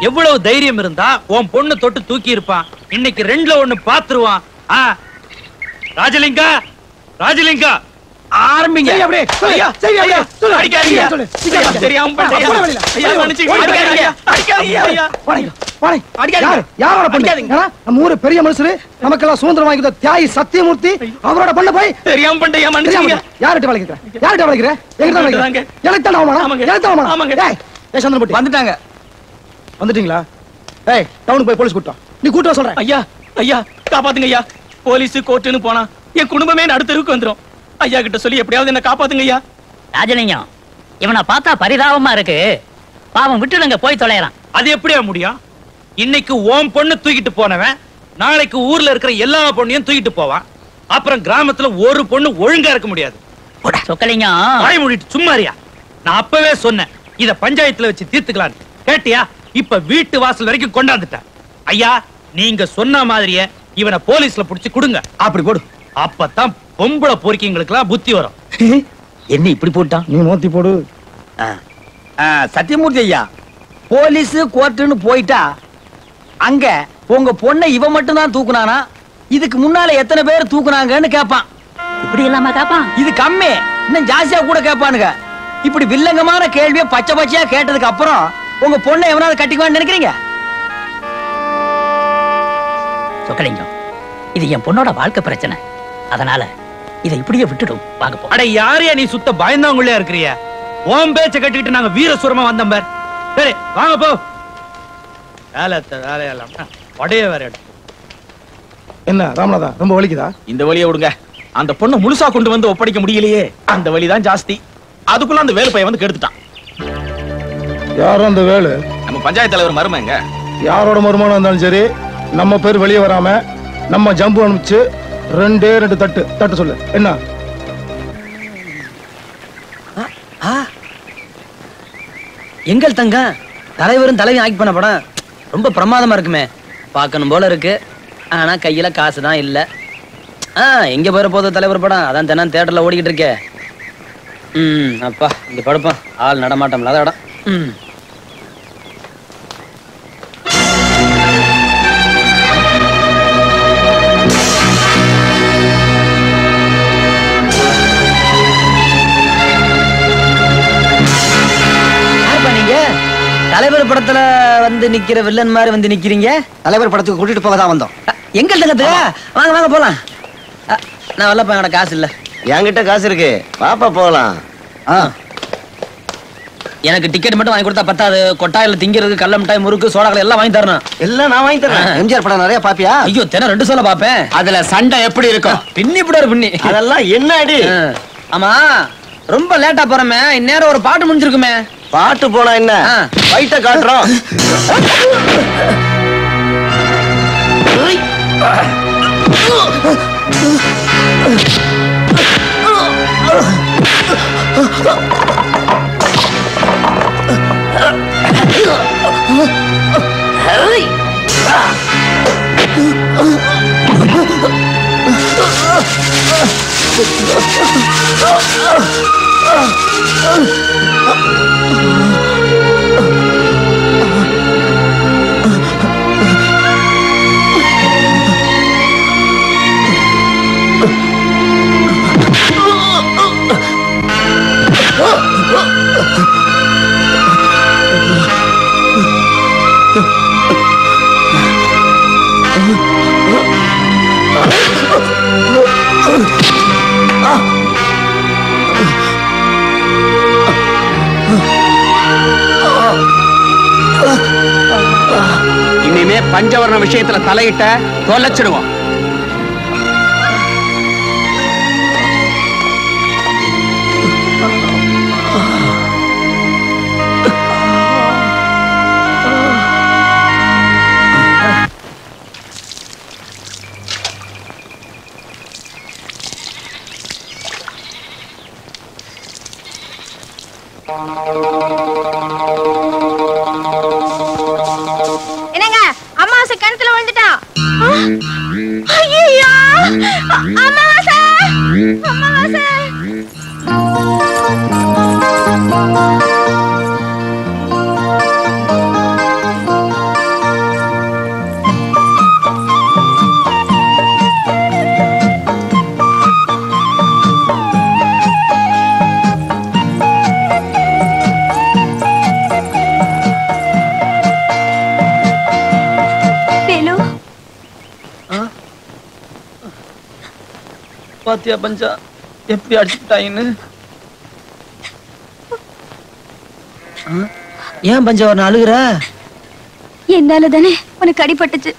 எவ்வளவு தைரியம் இருந்தா உன் பொண்ணு தொட்டு தூக்கி இருப்பான் இன்னைக்கு ரெண்டுல ஒண்ணு பாத்துருவான் ஆ. ராஜலிங்கா ராஜலிங்கா ஆரம்பிங்க சரி, அப்படியே. சொல்லு. ஐயா, சரி, அப்படியே. சொல்லு. அடிக்காதீங்க. சொல்லு. ஐயா, சீக்கிரம் தெரியாம பண்ணிட்டேன். போட வெளியில. ஐயா, மன்னிச்சுக்கங்க. போட வெளியில. அடிக்காதீங்க. அடிக்காதீங்க, ஐயா. வாடா, வாடா. அடிக்காதீங்க. யாரு? யாரோட பொண்ணு? அடிக்காதீங்க. ஆ? நம்ம ஊரு பெரிய மனுஷரு நமக்கெல்லாம் சுதந்திரம் வாங்கி கொடுத்த தியாகி சத்தியமூர்த்தி அவரோட பொண்ணு போய் தெரியாம பண்ணிட்டேன், ஐயா, மன்னிச்சுக்கங்க. யார்கிட்ட வளைக்கிற யார்கிட்ட வளைக்கிற எங்கிட்ட வளைக்கிற தாங்க. எனக்கு தான் அவமானம் ஆமாங்க. எனக்கு தான் அவமானம் ஆமாங்க. டேய் ஏய் சந்திரன் வந்துட்டாங்க வந்துட்டீங்களா ஏய் டவுனுக்கு போய் போலீஸ் கூட்டம் நீ கூட்டம் சொல்றேன் ஐயா ஐயா காப்பாத்துங்க ஐயா போலீஸ் கோர்ட்டுன்னு போனா என் குடும்பமே நடுத்தருக்கு வந்துரும் ஐயா கிட்ட சொல்லி எப்படியாவது என்ன காப்பாத்துங்க ஐயா ராஜலிங்கம் இவனை பார்த்தா பரிதாபமா இருக்கு பாவம் விட்டுடுங்க போய் தொலைறான் அது எப்படியா முடியும் இன்னைக்கு ஓம் பொண்ணு தூக்கிட்டு போனவன் நாளைக்கு ஊர்ல இருக்கிற எல்லா பொண்ணையும் தூக்கிட்டு போவான் அப்புறம் கிராமத்துல ஒரு பொண்ணு ஒழுங்கா இருக்க முடியாது சொக்கலிங்கம் வாய் மூடிட்டு சும்மாரியா நான் அப்பவே சொன்னேன் இத பஞ்சாயத்துல வச்சு தீர்த்துக்கலாம் கேட்டியா இப்ப வீட்டு வாசல் வரைக்கும் கொண்டாந்துட்டேன் ஐயா நீங்க சொன்ன மாதிரியே இவனை போலீஸ்ல புடிச்சு கொடுங்க அப்படி போடு அப்பதான் பொம்பளை பொறுக்கிங்களுக்கெல்லாம் புத்தி வரும் என்ன இப்படி போட்டான் நீ மோத்தி போடு சத்தியமூர்த்தி ஐயா போலீஸ் கோர்ட்டுன்னு போயிட்டா அங்க உங்க பொண்ணை இவன் மட்டும் தான் தூக்குனானா இதுக்கு முன்னால எத்தனை பேர் தூக்குனாங்கன்னு கேட்பான் இப்படி இல்லாம காப்பான் இது கம்மி இன்னும் ஜாஸ்தியா கூட கேட்பானுங்க இப்படி வில்லங்கமான கேள்வியை பச்சை பச்சையா கேட்டதுக்கு அப்புறம் உங்க பொண்ணை எவனாவது கட்டிக்குவான்னு நினைக்கிறீங்க சொக்கலிங்கம் இது என் பொண்ணோட வாழ்க்கை பிரச்சனை அதனால இதை இப்படியே விட்டுடும் வாங்க போ அட யாரையா நீ சுத்த பயந்தாங்குள்ளே இருக்கிறிய ஓம் பேச்ச கட்டிக்கிட்டு நாங்க வீரசுரமா வந்தோம் பார் சரி வாங்க போ வேலை வேலையெல்லாம் உடைய வேற எடுத்து என்ன ராமநாதா ரொம்ப வலிக்குதா இந்த வழியை விடுங்க அந்த பொண்ணை முழுசா கொண்டு வந்து ஒப்படைக்க முடியலையே அந்த வழிதான் ஜாஸ்தி அதுக்குள்ள அந்த வேலு பையன் வந்து கெடுத்துட்டான் யாரும் அந்த வேலு நம்ம பஞ்சாயத்து தலைவர் மருமங்க யாரோட மருமானம் இருந்தாலும் சரி நம்ம பேர் வெளியே வராம நம்ம ஜம்பு அனுப்பிச்சு ரெண்டே ரெண்டு தட்டு தட்டு சொல்லு என்ன எங்கள் தங்கம் தலைவரும் தலைவி ஆக்கி பண்ண படம் ரொம்ப பிரமாதமா இருக்குமே பார்க்கணும் போல இருக்கு ஆனா கையில காசு தான் இல்ல ஆ எங்க போயிட போகுது தலைவர் படம் அதான் தினம் தேட்டர்ல ஓடிக்கிட்டு இருக்கே ம் அப்பா இங்க படுப்போம் ஆள் நடமாட்டம் இல்லாத இடம் ம் யாருப்பா நீங்க தலைவர் படத்துல வந்து நிக்கிற வில்லன் மாதிரி வந்து நிக்கிறீங்க தலைவர் படத்துக்கு கூட்டிட்டு போக தான் வந்தோம் அ, எங்க தங்கத்து வாங்க வாங்க போலாம் அ, நான் வரலப்பா என்னோட காசு இல்ல என்கிட்ட காசு இருக்கு பாப்பா போகலாம் ஆ. எனக்கு டிக்கெட் மட்டும் வாங்கி கொடுத்தா பத்தாது கொட்டாயில திங்கிறது கல்ல மிட்டாய் முறுக்கு சோடாக்கள் எல்லாம் வாங்கி தரணும் எல்லாம் நான் வாங்கி தரேன் ஆ. எம்ஜிஆர் படம் நிறைய பாப்பியா ஐயோ தினம் ரெண்டு சொல்ல பாப்பேன் அதுல சண்டை எப்படி இருக்கும் பின்னி விடாரு பின்னி அதெல்லாம் என்ன அடி ஆ. ஆமா ரொம்ப லேட்டா போறமே இந்நேரம் ஒரு பாட்டு முடிஞ்சிருக்குமே பாட்டு போனா என்ன ஆ. ஃபைட்ட காட்டுறோம் இனிமே பஞ்சவர்ண விஷயத்துல தலையிட்ட தொலைச்சிடுவோம் என்னங்க அமாவாசை கிணத்துல விழுந்துட்டான் ஐயோ அமாவாசை அமாவாசை பாத்தியா பஞ்சா எப்படி அடிச்சுட்டாங்கன்னு ஆ? ஏன் பஞ்சவரணம் அழுகுற என்னால தானே உனக்கு அடிபட்டுச்சு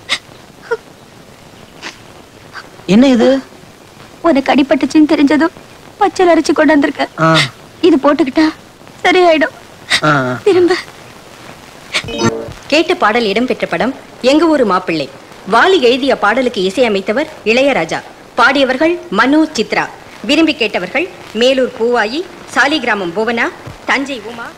என்ன இது உனக்கு அடிபட்டுச்சுன்னு தெரிஞ்சதும் பச்சை அரைச்சு கொண்டு வந்திருக்க ஆ, இது போட்டுக்கிட்டா சரியாயிடும் ஆ, திரும்ப கேட்ட பாடல் இடம்பெற்ற படம் எங்க ஊரு மாப்பிள்ளை வாலி எழுதிய பாடலுக்கு இசையமைத்தவர் இளையராஜா பாடியவர்கள் மனோ சித்ரா விரும்பி கேட்டவர்கள் மேலூர் பூவாயி சாலிகிராமம் புவனா தஞ்சை உமா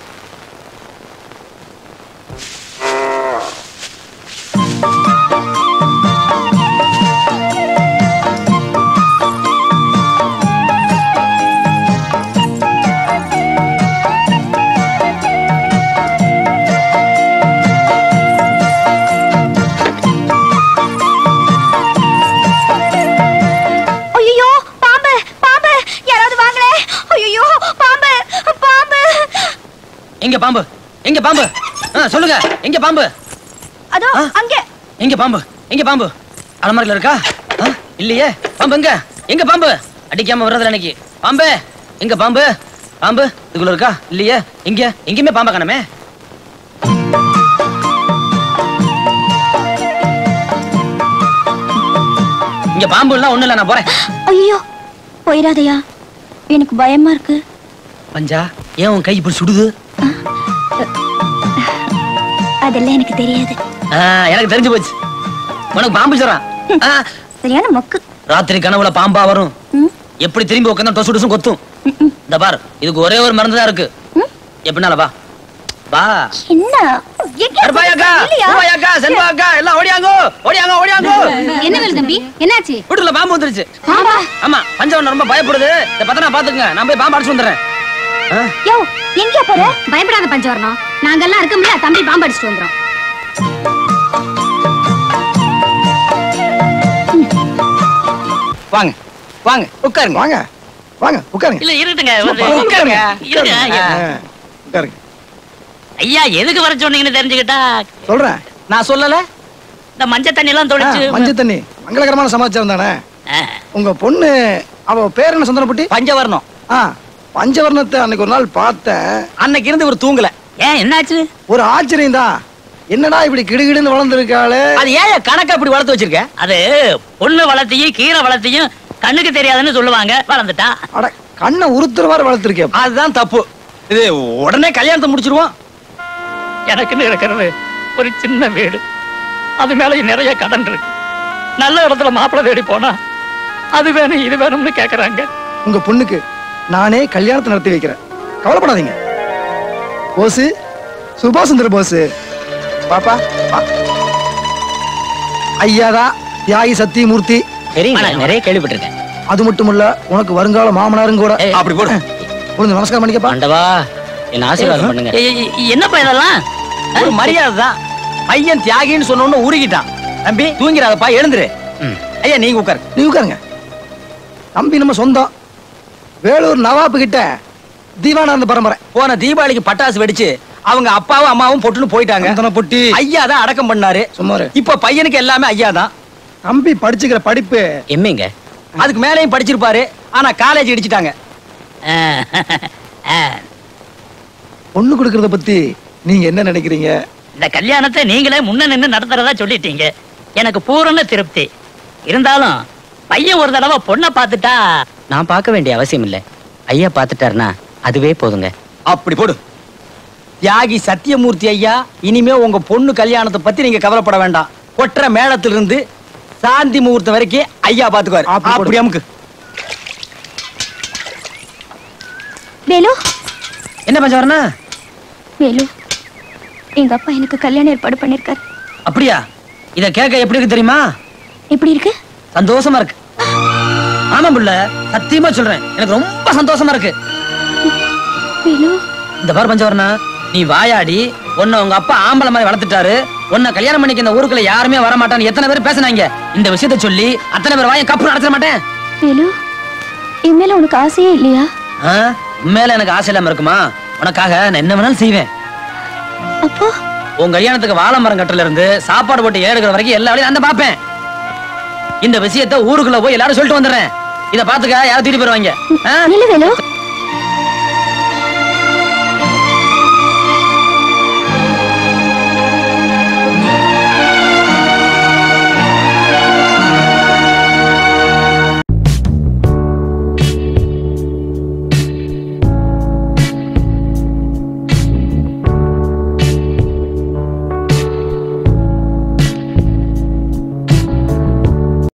ஐயோ பாம்பு பாம்பு யாராவது வாங்களே ஐயோ பாம்பு பாம்பு எங்க பாம்பு எங்க பாம்பு ஆ, சொல்லுங்க எங்க பாம்பு அதோ ஆ? அங்க எங்க பாம்பு எங்க பாம்பு அலமாரில இருக்கா ஆ, இல்லையே பாம்பு எங்க எங்க பாம்பு அடிக்காம வர்றதுல அன்னைக்கு பாம்பு எங்க பாம்பு பாம்பு இதுக்குள்ள இருக்கா இல்லையே எங்க எங்கேயுமே பாம்பை காணமே இங்க பாம்பு எல்லாம் ஒண்ணு இல்ல நான் போறேன் ஐயோ போயிடாதயா எனக்கு பயமா இருக்கு பஞ்சா ஏன் உன் கை இப்படி சுடுது அதெல்லாம் எனக்கு தெரியாது ஆ, எனக்கு தெரிஞ்சு போச்சு உனக்கு பாம்பு சொல்றான் ஆ, சரியான மொக்கு ராத்திரி கனவுல பாம்பா வரும் ம், எப்படி திரும்பி உட்காந்து டொசு டொசும் கொத்தும் ம், ம், இந்த பார் இதுக்கு ஒரே ஒரு மருந்து தான் இருக்கு ம். எப்படினால வா வா என்ன எங்க கருப்பாயாக்கா இல்லையா? பூவாயாக்கா செல்வாக்கா எல்லாம் ஓடியாங்கோ ஓடியாங்கோ ஓடியாங்கோ என்ன வேலை தம்பி என்னாச்சு வீட்டுல பாம்பு வந்துருச்சு பாம்பா ஆமா பஞ்சவன் ரொம்ப பயப்படுது இத பத்தனா பாத்துங்க நான் போய் பாம்பு அடிச்சு வந்துடுறேன் ஆ, யோ எங்க போற பயப்படாத பஞ்சவரணம் நாங்கெல்லாம் இருக்கோம்ல தம்பி பாம்பு அடிச்சுட்டு வந்துரும் வாங்க வாங்க உட்காருங்க வாங்க வாங்க உட்காருங்க இல்ல இருக்கட்டுங்க வந்து உட்காருங்க இருங்க ஆ, உட்காருங்க ஐயா எதுக்கு வர சொன்னீங்கன்னு தெரிஞ்சுக்கிட்டா சொல்றேன் நான் சொல்லல இந்த மஞ்சள் தண்ணி எல்லாம் ஆ, தொளிச்சு மஞ்சள் தண்ணி மங்களகரமான சமாச்சாரம் தானே ஆ, உங்க பொண்ணு அவ பேர் என்ன சந்தனப்பட்டி பஞ்சவர்ணம் ஆ பஞ்சவர்ணத்தை அன்னைக்கு ஒரு நாள் பார்த்தேன் அன்னைக்கு இருந்து ஒரு தூங்கல ஏன் என்னாச்சு ஒரு ஆச்சரியம் தான் என்னடா இப்படி கிடுகிடுன்னு வளர்ந்துருக்காளே அது ஏன் கணக்க இப்படி வளர்த்து வச்சிருக்க அது பொண்ணு வளர்த்தியும் கீரை வளர்த்தியும் கண்ணுக்கு தெரியாதுன்னு சொல்லுவாங்க வளர்ந்துட்டா அட கண்ணை உறுத்துற மாதிரி வளர்த்துருக்கேன் அதுதான் தப்பு இது உடனே கல்யாணத்தை முடிச்சிருவோம் எனக்குன்னு இருக்கிறது ஒரு சின்ன வீடு அது மேல நிறைய கடன் இருக்கு நல்ல இடத்துல மாப்பிள்ளை தேடி போனா அது வேணும் இது வேணும்னு கேக்குறாங்க உங்க பொண்ணுக்கு நானே கல்யாணத்தை நடத்தி வைக்கிறேன் கவலைப்படாதீங்க போஸ் சுபாஷ் சந்திர போஸ் பாப்பா வா. ஐயாதா தியாகி சத்தியமூர்த்தி சரிங்க நிறைய கேள்விப்பட்டிருக்கேன் அது மட்டும் இல்ல உனக்கு வருங்கால மாமனாரும் கூட ஏய், அப்படி போடு உனக்கு நமஸ்காரம் பண்ணிக்கப்பா ஆண்டவா என்ன ஆசீர்வாதம் பண்ணுங்க ஏய், ஏய், என்னப்பா இதெல்லாம் ஒரு மரியாதை தான் பையன் தியாகின்னு சொன்ன உடனே உருகிட்டான் தம்பி தூங்கிறாதப்பா எழுந்துரு ஐயா நீங்க உட்காரு நீ உட்காருங்க தம்பி நம்ம சொந்தம் வேலூர் நவாப்பு கிட்ட தீவானந்த பரம்பரை போன தீபாவளிக்கு பட்டாசு வெடிச்சு அவங்க அப்பாவும் அம்மாவும் பொட்டுன்னு போயிட்டாங்க சந்தன பொட்டி ஐயா தான் அடக்கம் பண்ணாரு சும்மாரு இப்ப பையனுக்கு எல்லாமே ஐயா தான் தம்பி படிச்சுக்கிற படிப்பு எம்மிங்க அதுக்கு மேலேயும் படிச்சிருப்பாரு ஆனா காலேஜ் இடிச்சிட்டாங்க ஆ, ஆ, பொண்ணு கொடுக்கறத பத்தி நீங்க என்ன நினைக்கிறீங்க இந்த கல்யாணத்தை நீங்களே முன்ன நின்னு நடத்துறதா சொல்லிட்டீங்க எனக்கு பூரண திருப்தி இருந்தாலும் பையன் ஒரு தடவை பொண்ணை பார்த்துட்டா நான் பார்க்க வேண்டிய அவசியம் இல்ல ஐயா பார்த்துட்டாருன்னா அதுவே போதுங்க அப்படி போடு தியாகி சத்தியமூர்த்தி ஐயா இனிமே உங்க பொண்ணு கல்யாணத்தை பத்தி நீங்க கவலைப்பட வேண்டாம் கொற்ற மேளத்திலிருந்து சாந்தி முகூர்த்தம் வரைக்கும் ஐயா பாத்துக்குவாரு அப்படி போடு. அப்படி அமுக்கு வேலு என்ன பஞ்சவரணா வேலு எங்க அப்பா எனக்கு கல்யாணம் ஏற்பாடு பண்ணிருக்காரு அப்படியா இத கேட்க எப்படி இருக்கு தெரியுமா எப்படி இருக்கு சந்தோஷமா இருக்கு ஆமா புள்ள சத்தியமா சொல்றேன் எனக்கு ரொம்ப சந்தோஷமா இருக்கு வேலு இந்த பார் பஞ்சவரணா நீ வாயாடி உன்னை உங்க அப்பா ஆம்பளை மாதிரி வளர்த்துட்டாரு உன்னை கல்யாணம் பண்ணிக்க இந்த ஊருக்குள்ள யாருமே வர மாட்டான்னு எத்தனை பேர் பேசுனாங்க இந்த விஷயத்த சொல்லி அத்தனை பேர் வாயை கப்பு நடத்த மாட்டேன் வேலு என் மேல உனக்கு ஆசையே இல்லையா ஆ? உண்மையில எனக்கு ஆசை இல்லாம இருக்குமா உனக்காக நான் என்ன வேணாலும் செய்வேன் அப்போ உன் கல்யாணத்துக்கு வாழை மரம் கட்டுல இருந்து சாப்பாடு போட்டு ஏறுகிற வரைக்கும் எல்லா வேலையும் நான் தான் பார்ப்பேன் இந்த விஷயத்த ஊருக்குள்ள போய் எல்லாரும் சொல்லிட்டு வந்துடுறேன் இத பாத்துக்க யாரும் தூக்கிட்டு போயிருவாங்க ஆ? இல்ல வேலு